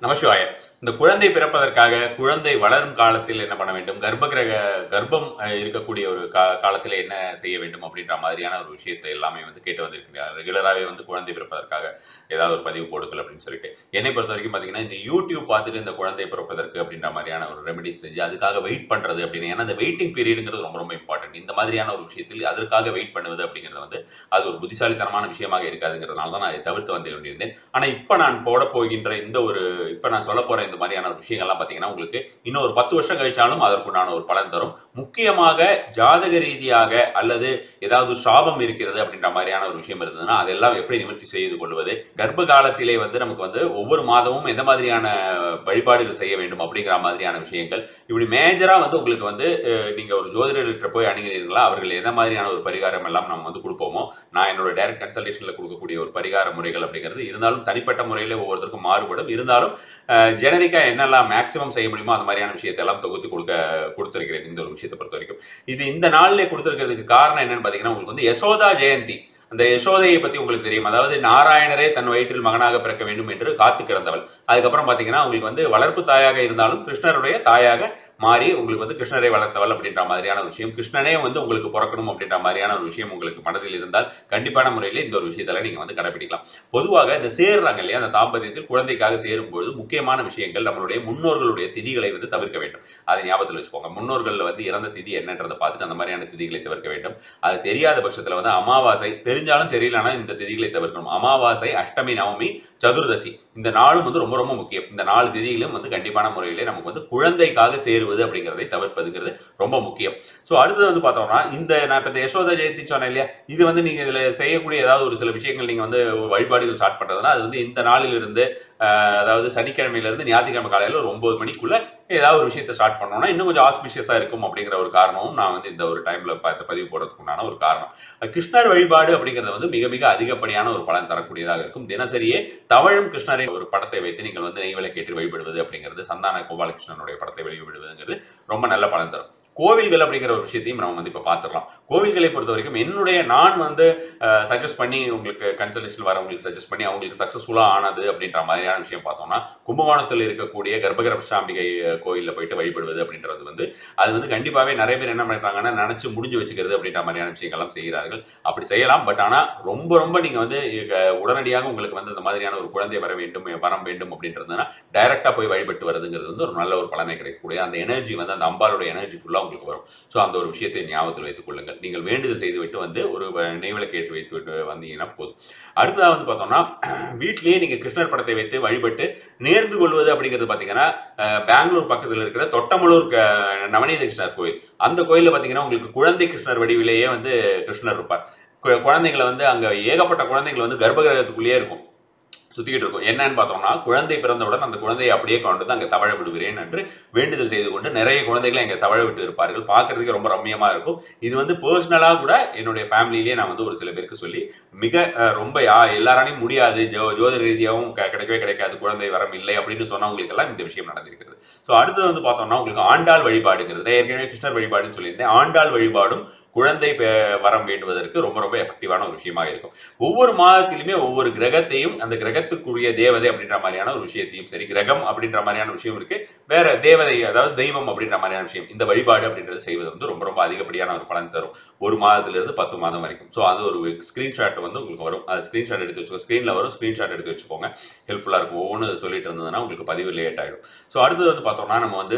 நமசிவாய இந்த குழந்தை பிறப்பதற்காக குழந்தை வளரும் காலத்தில் என்ன பண்ண வேண்டும் கர்ப்ப கிரக கர்ப்பம் அஹ், இருக்கக்கூடிய ஒரு கா காலத்தில் என்ன செய்ய வேண்டும் அப்படின்ற மாதிரியான ஒரு விஷயத்தை எல்லாமே வந்து கேட்டு வந்திருக்கிறார் ரெகுலராகவே வந்து குழந்தை பிறப்பதற்காக ஏதாவது ஒரு பதிவு போடுங்கள் அப்படின்னு சொல்லிட்டு என்னை பொறுத்த வரைக்கும் பார்த்தீங்கன்னா இந்த யூடியூப் பார்த்துட்டு இந்த குழந்தை பிறப்பதற்கு அப்படின்ற மாதிரியான ஒரு ரெமெடிஸ் செஞ்சு அதுக்காக வெயிட் பண்ணுறது அப்படின்னு ஏன்னா இந்த வெயிட்டிங் பீரியடுங்கிறது ரொம்ப ரொம்ப இம்பார்ட்டன்ட் இந்த மாதிரியான ஒரு விஷயத்தில் அதற்காக வெயிட் பண்ணுவது அப்படிங்கிறது வந்து அது ஒரு புத்திசாலித்தனமான விஷயமாக இருக்காதுங்கிறதுனால தான் நான் அதை தவிர்த்து வந்து கொண்டிருந்தேன் ஆனால் இப்போ நான் போட போகின்ற இந்த ஒரு இப்போ நான் சொல்ல போகிற இந்த மாதிரியான ஒரு விஷயங்கள்லாம் பார்த்தீங்கன்னா உங்களுக்கு இன்னும் ஒரு பத்து வருஷம் கழிச்சாலும் அதற்குண்டான ஒரு பலன் தரும் முக்கியமாக ஜாதக ரீதியாக அல்லது ஏதாவது சாபம் இருக்கிறது அப்படின்ற மாதிரியான ஒரு விஷயம் இருந்ததுன்னா அதெல்லாம் எப்படி நிவர்த்தி செய்து கொள்வது கர்ப்ப காலத்திலே வந்து நமக்கு வந்து ஒவ்வொரு மாதமும் எந்த மாதிரியான வழிபாடுகள் செய்ய வேண்டும் அப்படிங்கிற மாதிரியான விஷயங்கள் இப்படி மேஜரா வந்து உங்களுக்கு வந்து அஹ், நீங்க ஒரு ஜோதிடர்கிட்ட போய் அணுகிறீர்களா அவர்கள் எந்த மாதிரியான ஒரு பரிகாரம் எல்லாம் நம்ம வந்து கொடுப்போமோ நான் என்னோட டைரக்ட் கன்சல்டேஷன்ல கொடுக்கக்கூடிய ஒரு பரிகார முறைகள் அப்படிங்கிறது இருந்தாலும் தனிப்பட்ட முறையில ஒவ்வொருத்தருக்கும் மாறுபடும் இருந்தாலும் ஜெனரிக்கா என்னெல்லாம் மேக்ஸிமம் செய்ய முடியுமோ அந்த மாதிரியான விஷயத்தை எல்லாம் தொகுத்து கொடுக்க கொடுத்திருக்கிறேன் இந்த ஒரு விஷயத்தை பொறுத்த வரைக்கும் இது இந்த நாளிலே கொடுத்திருக்கிறதுக்கு காரணம் என்னன்னு பாத்தீங்கன்னா உங்களுக்கு வந்து யசோதா ஜெயந்தி அந்த யசோதையை பத்தி உங்களுக்கு தெரியும் அதாவது நாராயணரே தன் வயிற்றில் மகனாக பிறக்க வேண்டும் என்று காத்து கிடந்தவள் அதுக்கப்புறம் பாத்தீங்கன்னா உங்களுக்கு வந்து வளர்ப்பு தாயாக இருந்தாலும் கிருஷ்ணருடைய தாயாக மாறி உங்களுக்கு வந்து கிருஷ்ணரை வளர்த்தவள் அப்படின்ற மாதிரியான ஒரு விஷயம் கிருஷ்ணனே வந்து உங்களுக்கு பிறக்கணும் அப்படின்ற மாதிரியான ஒரு விஷயம் உங்களுக்கு மனதில் இருந்தால் கண்டிப்பான முறையில் இந்த ஒரு விஷயத்தெல்லாம் நீங்க வந்து கடைபிடிக்கலாம் பொதுவாக இந்த சேர்றாங்க இல்லையா அந்த தாம்பத்தியத்தில் குழந்தைக்காக சேரும்பொழுது முக்கியமான விஷயங்கள் நம்மளுடைய முன்னோர்களுடைய திதிகளை வந்து தவிர்க்க வேண்டும் அதை ஞாபகத்தில் வச்சுக்கோங்க முன்னோர்கள் வந்து இறந்த திதி என்னன்றதை பார்த்துட்டு அந்த மாதிரியான திதிகளை தவிர்க்க வேண்டும் அது தெரியாத பட்சத்தில் வந்து அமாவாசை தெரிஞ்சாலும் தெரியலனா இந்த திதிகளை தவிர்க்கணும் அமாவாசை அஷ்டமி நவமி சதுர்தசி இந்த நாளும் வந்து ரொம்ப ரொம்ப முக்கியம் இந்த நாலு திதிகளும் வந்து கண்டிப்பான முறையிலே நமக்கு வந்து குழந்தைக்காக சேருவது அப்படிங்கிறதை தவிர்ப்பதுங்கிறது ரொம்ப முக்கியம் ஸோ அடுத்தது வந்து பார்த்தோம்னா இந்த நான் இப்போ இந்த யசோதா ஜெயந்தி சொன்னேன் இல்லையா இது வந்து நீங்க இதுல செய்யக்கூடிய ஏதாவது ஒரு சில விஷயங்கள் நீங்க வந்து வழிபாடுகள் ஸ்டார்ட் பண்றதுன்னா அது வந்து இந்த நாளிலிருந்து ஆஹ், அதாவது சனிக்கிழமையில இருந்து ஞாயிற்றுக்கிழமை காலையில ஒரு ஒன்பது மணிக்குள்ள ஏதாவது ஒரு விஷயத்தை ஸ்டார்ட் பண்ணோம்னா இன்னும் கொஞ்சம் ஆஸ்பிஷியஸா இருக்கும் அப்படிங்கிற ஒரு காரணமும் நான் வந்து இந்த ஒரு டைம்ல பார்த்து பதிவு போடுறதுக்கு உண்டான ஒரு காரணம் கிருஷ்ணர் வழிபாடு அப்படிங்கிறது வந்து மிக மிக அதிகப்படியான ஒரு பலன் தரக்கூடியதாக இருக்கும் தினசரியே தவழும் கிருஷ்ணரை ஒரு படத்தை வைத்து நீங்கள் வந்து நெய்விளக்கேற்றி வழிபடுவது அப்படிங்கிறது சந்தான கோபாலகிருஷ்ணனுடைய படத்தை வழிபடுவதுங்கிறது ரொம்ப நல்ல பலன் தரும் கோவில்கள் அப்படிங்கிற ஒரு விஷயத்தையும் நம்ம வந்து இப்போ பார்த்துடலாம் கோவில்களை பொறுத்த வரைக்கும் என்னுடைய நான் வந்து சஜஸ்ட் பண்ணி உங்களுக்கு கன்சல்டேஷன் வரவங்களுக்கு சஜஸ்ட் பண்ணி அவங்களுக்கு சக்ஸஸ்ஃபுல்லாக ஆனது அப்படின்ற மாதிரியான விஷயம் பார்த்தோம்னா கும்பகோணத்தில் இருக்கக்கூடிய கர்ப்பகிரபசாம்பிகை கோயிலில் போயிட்டு வழிபடுவது அப்படின்றது வந்து அது வந்து கண்டிப்பாகவே நிறைய பேர் என்ன பண்ணுறாங்கன்னா நினச்சி முடிஞ்சு வச்சுக்கிறது அப்படின்ற மாதிரியான விஷயங்கள்லாம் செய்கிறார்கள் அப்படி செய்யலாம் பட் ஆனால் ரொம்ப ரொம்ப நீங்கள் வந்து இங்க உடனடியாக உங்களுக்கு வந்து அந்த மாதிரியான ஒரு குழந்தை வர வேண்டும் வரம் வேண்டும் அப்படின்றதுனா டைரெக்டாக போய் வழிபட்டு வரதுங்கிறது வந்து ஒரு நல்ல ஒரு பலனை கிடைக்கக்கூடிய அந்த எனர்ஜி வந்து அந்த அம்பாலோட எனர்ஜி ஃபுல்லாக உங்களுக்கு வரும் ஸோ அந்த ஒரு விஷயத்தை ஞாபகத்தில் வைத்துக் கொள்ளுங்கள் நீங்கள் வேண்டுதல் செய்துவிட்டு வந்து ஒரு நெய்விளக்கு ஏற்றி வைத்து விட்டு வந்தீங்கன்னா போதும் அடுத்ததாக வந்து பார்த்தோம்னா வீட்டிலேயே நீங்கள் கிருஷ்ணர் படத்தை வைத்து வழிபட்டு நேர்ந்து கொள்வது அப்படிங்கிறது பார்த்தீங்கன்னா அஹ், பெங்களூர் பக்கத்தில் இருக்கிற தொட்டமலூர் க- நவநீத கிருஷ்ணர் கோயில் அந்த கோயிலில் பார்த்தீங்கன்னா உங்களுக்கு குழந்தை கிருஷ்ணர் வடிவிலேயே வந்து கிருஷ்ணர் இருப்பார் கு- குழந்தைங்களை வந்து அங்கே ஏகப்பட்ட குழந்தைகள் வந்து கர்ப்பகிரகத்துக்குள்ளேயே இருக்கும் சுத்திக்கிட்டு இருக்கும் என்னன்னு பார்த்தோம்னா குழந்தை பிறந்தவுடன் அந்த குழந்தையை அப்படியே கொண்டு வந்து அங்கே தவழ விடுகிறேன் என்று வேண்டுதல் செய்து கொண்டு நிறைய குழந்தைகளை அங்கே தவழ விட்டு இருப்பார்கள் பார்க்கறதுக்கு ரொம்ப ரம்மியமா இருக்கும் இது வந்து பர்சனலாக கூட என்னுடைய ஃபேமிலியிலேயே நான் வந்து ஒரு சில பேருக்கு சொல்லி மிக அஹ், ரொம்ப யா எல்லாராலையும் முடியாது ஜோ ஜோதிட ரீதியாகவும் க- கிடைக்கவே கிடைக்காது குழந்தை வரம் இல்லை அப்படின்னு சொன்னவங்களுக்கெல்லாம் இந்த விஷயம் நடந்திருக்கிறது ஸோ அடுத்தது வந்து பார்த்தோம்னா உங்களுக்கு ஆண்டாள் வழிபாடுங்கிறது நான் ஏற்கனவே கிருஷ்ணர் வழிபாடுன்னு சொல்லியிருந்தேன் ஆண்டாள் வழிபாடும் குழந்தை பெ- வரம் வேண்டுவதற்கு ரொம்ப ரொம்ப எஃபெக்டிவான ஒரு விஷயமாக இருக்கும் ஒவ்வொரு மாதத்திலுமே ஒவ்வொரு கிரகத்தையும் அந்த கிரகத்துக்குரிய தேவதை அப்படின்ற மாதிரியான ஒரு விஷயத்தையும் சரி கிரகம் அப்படின்ற மாதிரியான விஷயம் இருக்கு வேற தேவதை அதாவது தெய்வம் அப்படின்ற மாதிரியான விஷயம் இந்த வழிபாடு அப்படின்றது செய்வது வந்து ரொம்ப ரொம்ப அதிகப்படியான ஒரு பலன் தரும் ஒரு மாதத்துல இருந்து பத்து மாதம் வரைக்கும் ஸோ அது ஒரு ஸ்கிரீன்ஷாட் வந்து உங்களுக்கு வரும் அது ஸ்கிரீன்ஷாட் எடுத்து வச்சுக்கோ ஸ்க்ரீனில் வரும் ஸ்கிரீன்ஷாட் எடுத்து வச்சுக்கோங்க ஹெல்ப்ஃபுல்லாக இருக்கும் ஒவ்வொன்று சொல்லிட்டு இருந்ததுன்னா உங்களுக்கு பதிவு லேட் ஆகிடும் ஸோ அடுத்தது வந்து பார்த்தோம்னா நம்ம வந்து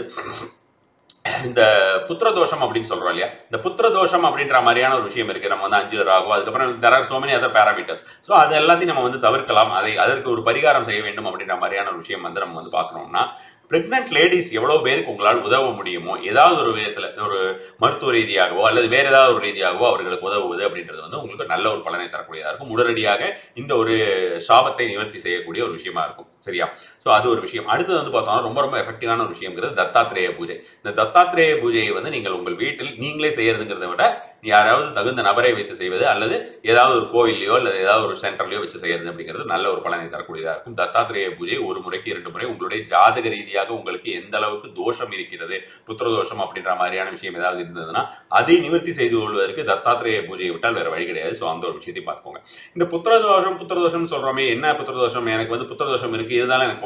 இந்த புத்திர தோஷம் அப்படின்னு சொல்றோம் இல்லையா இந்த புத்திர தோஷம் அப்படின்ற மாதிரியான ஒரு விஷயம் இருக்கு நம்ம வந்து அஞ்சு ராகும் அதுக்கப்புறம் there are so many other parameters so அது எல்லாத்தையும் நம்ம வந்து தவிர்க்கலாம் அதை அதற்கு ஒரு பரிகாரம் செய்ய வேண்டும் அப்படின்ற மாதிரியான ஒரு விஷயம் வந்து நம்ம வந்து பார்க்கணும்னா பிரெக்னென்ட் லேடிஸ் எவ்வளவு பேருக்கு உங்களால் உதவ முடியுமோ ஏதாவது ஒரு விதத்துல ஒரு மருத்துவ ரீதியாகவோ அல்லது வேற ஏதாவது ஒரு ரீதியாகவோ அவர்களுக்கு உதவுவது அப்படின்றது வந்து உங்களுக்கு நல்ல ஒரு பலனை தரக்கூடியதா இருக்கும் உடனடியாக இந்த ஒரு சாபத்தை நிவர்த்தி செய்யக்கூடிய ஒரு விஷயமா இருக்கும் சரியா ஸோ அது ஒரு விஷயம் அடுத்தது வந்து பார்த்தோம்னா ரொம்ப ரொம்ப எஃபெக்டிவான ஒரு விஷயங்கிறது தத்தாத்திரேய பூஜை இந்த தத்தாத்திரேய பூஜையை வந்து நீங்கள் உங்கள் வீட்டில் நீங்களே செய்யறதுங்கிறத விட யாராவது தகுந்த நபரை வைத்து செய்வது அல்லது ஏதாவது ஒரு கோவில்லையோ அல்லது ஏதாவது ஒரு சென்டர்லையோ வச்சு செய்யறது அப்படிங்கிறது நல்ல ஒரு பலனை தரக்கூடியதாக இருக்கும் தத்தாத்திரேய பூஜை ஒரு முறைக்கு இரண்டு முறை உங்களுடைய ஜாதக ரீதியாக உங்களுக்கு எந்த அளவுக்கு தோஷம் இருக்கிறது புத்திர தோஷம் அப்படின்ற மாதிரியான விஷயம் ஏதாவது இருந்ததுன்னா அதை நிவர்த்தி செய்து கொள்வதற்கு தத்தாத்திரேய பூஜையை விட்டால் வேற வழி கிடையாது ஸோ அந்த ஒரு விஷயத்தை பார்த்துக்கோங்க இந்த புத்திர தோஷம் புத்திர தோஷம் சொல்றோமே என்ன புத்திர தோஷம் எனக்கு வந்து புத்திர தோஷம் இருக்கு இருந்தாலும் எனக்கு குழந்தை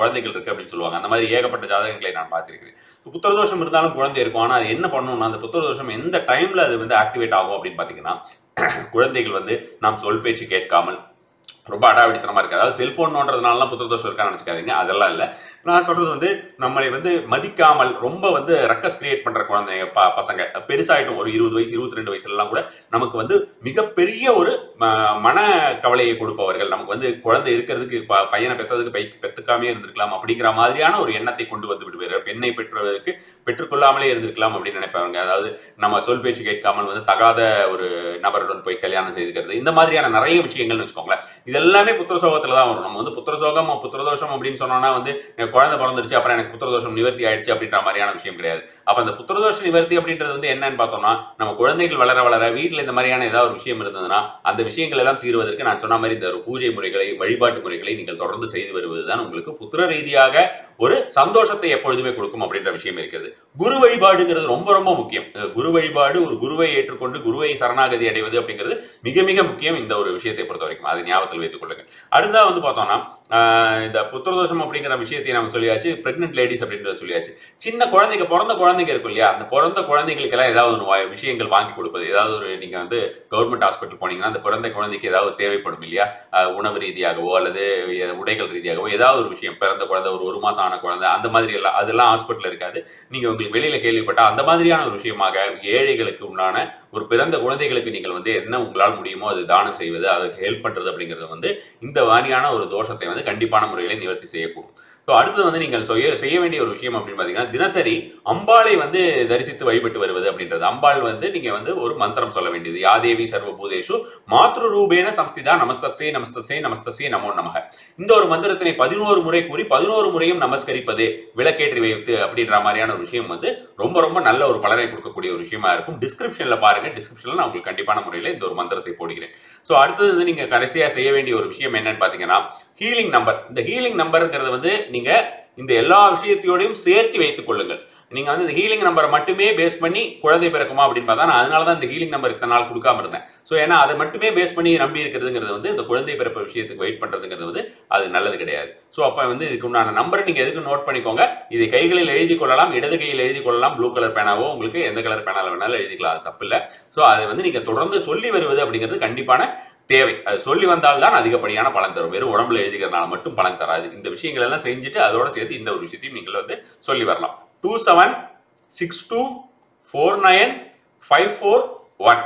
குழந்தைகள் இருக்கு அப்படின்னு சொல்லுவாங்க அந்த மாதிரி ஏகப்பட்ட ஜாதகங்களை நான் பார்த்திருக்கிறேன் புத்திரதோஷம் இருந்தாலும் குழந்தை இருக்கும் ஆனா அது என்ன பண்ணணும்னா அந்த புத்திரதோஷம் எந்த டைம்ல அது வந்து ஆக்டிவேட் ஆகும் அப்படின்னு பாத்தீங்கன்னா குழந்தைகள் வந்து நாம் சொல் பேச்சு கேட்காமல் ரொம்ப அடாவடித்தனமா இருக்கு அதாவது செல்போன் நோன்றதுனாலாம் புத்திரதோஷம் இருக்கான்னு நினைச்சுக்காதீங்க அதெல்லாம் இல்லை நான் சொல்றது வந்து நம்மளை வந்து மதிக்காமல் ரொம்ப வந்து ரக்கஸ் கிரியேட் பண்ற குழந்தைங்க ப பசங்க பெருசாயிட்டும் ஒரு இருபது வயசு இருபத்தி ரெண்டு வயசுலலாம் கூட நமக்கு வந்து மிகப்பெரிய ஒரு ம- மன கவலையை கொடுப்பவர்கள் நமக்கு வந்து குழந்தை இருக்கிறதுக்கு ப- பையனை பெற்றதுக்கு பை பெத்துக்காமே இருந்திருக்கலாம் அப்படிங்கிற மாதிரியான ஒரு எண்ணத்தை கொண்டு வந்து விடுவார் பெண்ணை பெற்றுவதற்கு பெற்றுக்கொள்ளாமலே இருந்திருக்கலாம் அப்படின்னு நினைப்பாங்க அதாவது நம்ம சொல் பேச்சு கேட்காமல் வந்து தகாத ஒரு நபருடன் போய் கல்யாணம் செய்துக்கிறது இந்த மாதிரியான நிறைய விஷயங்கள்னு வச்சுக்கோங்களேன் இது எல்லாமே புத்திர சோகத்துல தான் வரும் நம்ம வந்து புத்திர சோகம் புத்திரதோஷம் அப்படின்னு சொன்னோம்னா வந்து எனக்கு குழந்தை பிறந்துருச்சு அப்புறம் எனக்கு புத்திரதோஷம் நிவர்த்தி ஆயிடுச்சு அப்படின்ற மாதிரியான விஷயம் கிடையாது அப்ப அந்த புத்திரதோஷ நிவர்த்தி அப்படின்றது வந்து என்னன்னு பார்த்தோம்னா நம்ம குழந்தைகள் வளர வளர வீட்டில் இந்த மாதிரியான ஏதாவது ஒரு விஷயம் இருந்ததுன்னா அந்த விஷயங்கள் எல்லாம் தீர்வதற்கு நான் சொன்ன மாதிரி இந்த ஒரு பூஜை முறைகளை வழிபாட்டு முறைகளை நீங்கள் தொடர்ந்து செய்து வருவதுதான் உங்களுக்கு புத்திர ரீதியாக ஒரு சந்தோஷத்தை எப்பொழுதுமே கொடுக்கும் அப்படின்ற விஷயம் இருக்கிறது குரு வழிபாடுங்கிறது ரொம்ப ரொம்ப முக்கியம் அஹ் குரு வழிபாடு ஒரு குருவை ஏற்றுக்கொண்டு குருவை சரணாகதி அடைவது அப்படிங்கிறது மிக மிக முக்கியம் இந்த ஒரு விஷயத்தை பொறுத்த வரைக்கும் அதை ஞாபகத்தில் வைத்துக் கொள்ளுங்கள் அடுத்தா வந்து பார்த்தோம்னா ஆஹ் இந்த புத்திரதோஷம் அப்படிங்கிற விஷயத்தை நம்ம சொல்லியாச்சு பிரெக்னென்ட் லேடிஸ் அப்படின்றத சொல்லியாச்சு சின்ன குழந்தைங்க பிறந்த குழந்தைங்க இருக்கும் இல்லையா அந்த பிறந்த குழந்தைகளுக்கெல்லாம் ஏதாவது ஒரு வா- விஷயங்கள் வாங்கி கொடுப்பது ஏதாவது ஒரு நீங்க வந்து கவர்மெண்ட் ஹாஸ்பிட்டல் போனீங்கன்னா அந்த பிறந்த குழந்தைக்கு ஏதாவது தேவைப்படும் இல்லையா ஆஹ் உணவு ரீதியாகவோ அல்லது எ- உடைகள் ரீதியாகவோ ஏதாவது ஒரு விஷயம் பிறந்த குழந்தை ஒரு ஒரு மாசம் ஆன குழந்தை அந்த மாதிரி எல்லாம் அதெல்லாம் ஹாஸ்பிட்டல் இருக்காது நீங்க உங்களுக்கு வெளியில கேள்விப்பட்ட அந்த மாதிரியான ஒரு விஷயமாக ஏழைகளுக்கு உண்டான ஒரு பிறந்த குழந்தைகளுக்கு நீங்கள் வந்து என்ன உங்களால் முடியுமோ அது தானம் செய்வது அதுக்கு ஹெல்ப் பண்றது அப்படிங்கிறது வந்து இந்த மாதிரியான ஒரு தோஷத்தை வந்து கண்டிப்பான முறையில் நிவர்த்தி செய்யக்கூடும் ஸோ அடுத்தது வந்து நீங்கள் செய்ய செய்ய வேண்டிய ஒரு விஷயம் அப்படின்னு பார்த்தீங்கன்னா தினசரி அம்பாளை வந்து தரிசித்து வழிபட்டு வருவது அப்படின்றது அம்பாள் வந்து நீங்க வந்து ஒரு மந்திரம் சொல்ல வேண்டியது யாதேவி சர்வபூதேஷு மாத்ரு ரூபேன சம்ஸ்திதா நமஸ்தசே நமஸ்தசே நமஸ்தசே நமோ நமக இந்த ஒரு மந்திரத்தினை பதினோரு முறை கூறி பதினோரு முறையும் நமஸ்கரிப்பது விளக்கேற்றி வைத்து அப்படின்ற மாதிரியான ஒரு விஷயம் வந்து ரொம்ப ரொம்ப நல்ல ஒரு பலனை கொடுக்கக்கூடிய ஒரு விஷயமா இருக்கும் டிஸ்கிரிப்ஷன்ல பாருங்க டிஸ்கிரிப்ஷன்ல நான் உங்களுக்கு கண்டிப்பான முறையில் இந்த ஒரு மந்திரத்தை போடுகிறேன் ஸோ அடுத்தது வந்து நீங்க கடைசியா செய்ய வேண்டிய ஒரு விஷயம் என்னன்னு பாத்தீங்கன்னா ஹீலிங் நம்பர் இந்த ஹீலிங் நம்பர்ங்கிறது வந்து நீங்க இந்த எல்லா விஷயத்தையோடையும் சேர்த்து வைத்துக் கொள்ளுங்கள் நீங்க வந்து இந்த ஹீலிங் நம்பரை மட்டுமே பேஸ் பண்ணி குழந்தை பிறக்குமா அப்படின்னு பார்த்தா நான் அதனால தான் இந்த ஹீலிங் நம்பர் இத்தனை நாள் கொடுக்காம இருந்தேன் ஸோ ஏன்னா அதை மட்டுமே பேஸ் பண்ணி நம்பி இருக்கிறதுங்கிறது வந்து இந்த குழந்தை பிறப்பு விஷயத்துக்கு வெயிட் பண்றதுங்கிறது வந்து அது நல்லது கிடையாது ஸோ அப்போ வந்து இதுக்கு உண்டான நம்பரை நீங்க எதுக்கு நோட் பண்ணிக்கோங்க இதை கைகளில் எழுதி கொள்ளலாம் இடது கையில் எழுதி கொள்ளலாம் ப்ளூ கலர் பேனாவோ உங்களுக்கு எந்த கலர் பேனால வேணாலும் எழுதிக்கலாம் அது தப்பு இல்லை ஸோ அதை வந்து நீங்க தொடர்ந்து சொல்லி வருவது அப்படிங்கிறது கண்டிப்பான தேவை அது சொல்லி வந்தால்தான் அதிகப்படியான பலன் தரும் வெறும் உடம்புல எழுதிக்கிறதுனால மட்டும் பலன் தராது இந்த விஷயங்கள் எல்லாம் செஞ்சுட்டு அதோட சேர்த்து இந்த ஒரு விஷயத்தையும் நீங்கள் வந்து சொல்லி வரலாம் two seven six two four nine five four one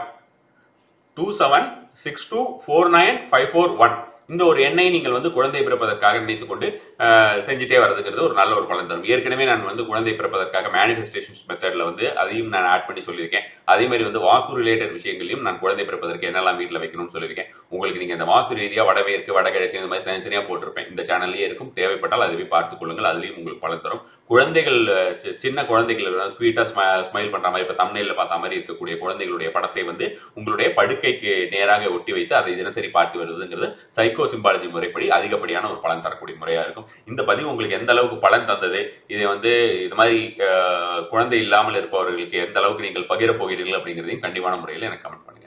two seven six two four nine five four one இந்த ஒரு எண்ணை நீங்கள் வந்து குழந்தை பிறப்பதற்காக நினைத்துக் கொண்டு அஹ், செஞ்சுட்டே வரதுங்கிறது ஒரு நல்ல ஒரு பலன் தரும் ஏற்கனவே நான் வந்து குழந்தை பிறப்பதற்காக மேனிஃபெஸ்டேஷன்ஸ் மெத்தட்ல வந்து அதையும் நான் ஆட் பண்ணி சொல்லியிருக்கேன் அதே மாதிரி வந்து வாஸ்து ரிலேட்டட் விஷயங்களையும் நான் குழந்தை பிறப்பதற்கு என்னெல்லாம் வீட்டில் வைக்கணும்னு சொல்லியிருக்கேன் உங்களுக்கு நீங்க இந்த வாஸ்து ரீதியாக வடமேற்கு வடகிழக்கு இந்த மாதிரி தனித்தனியாக போட்டிருப்பேன் இந்த சேனல்லேயே இருக்கும் தேவைப்பட்டால் அதை போய் பார்த்துக் கொள்ளுங்கள் அதுலேயும் உங்களுக்கு பலன் தரும் குழந்தைகள் அஹ், சி- சின்ன குழந்தைகள் குவீட்டாக ஸ்மைல் பண்ற மாதிரி இப்போ தமிழில் பார்த்த மாதிரி இருக்கக்கூடிய குழந்தைகளுடைய படத்தை வந்து உங்களுடைய படுக்கைக்கு நேராக ஒட்டி வைத்து அதை தினசரி பார்த்து வருதுங்கிறது சைக்கோ சிம்பாலஜி முறைப்படி அதிகப்படியான ஒரு பலன் தரக்கூடிய முறையா இருக்கும் இந்த பதிவு உங்களுக்கு எந்த அளவுக்கு பலன் தந்தது இதை வந்து இது மாதிரி அஹ், குழந்தை இல்லாமல் இருப்பவர்களுக்கு எந்த அளவுக்கு நீங்கள் பகிர போகிறீர்கள் அப்படிங்கிறதையும் கண்டிப்பான முறையில் எனக்கு கமெண்ட் பண்ணுங்க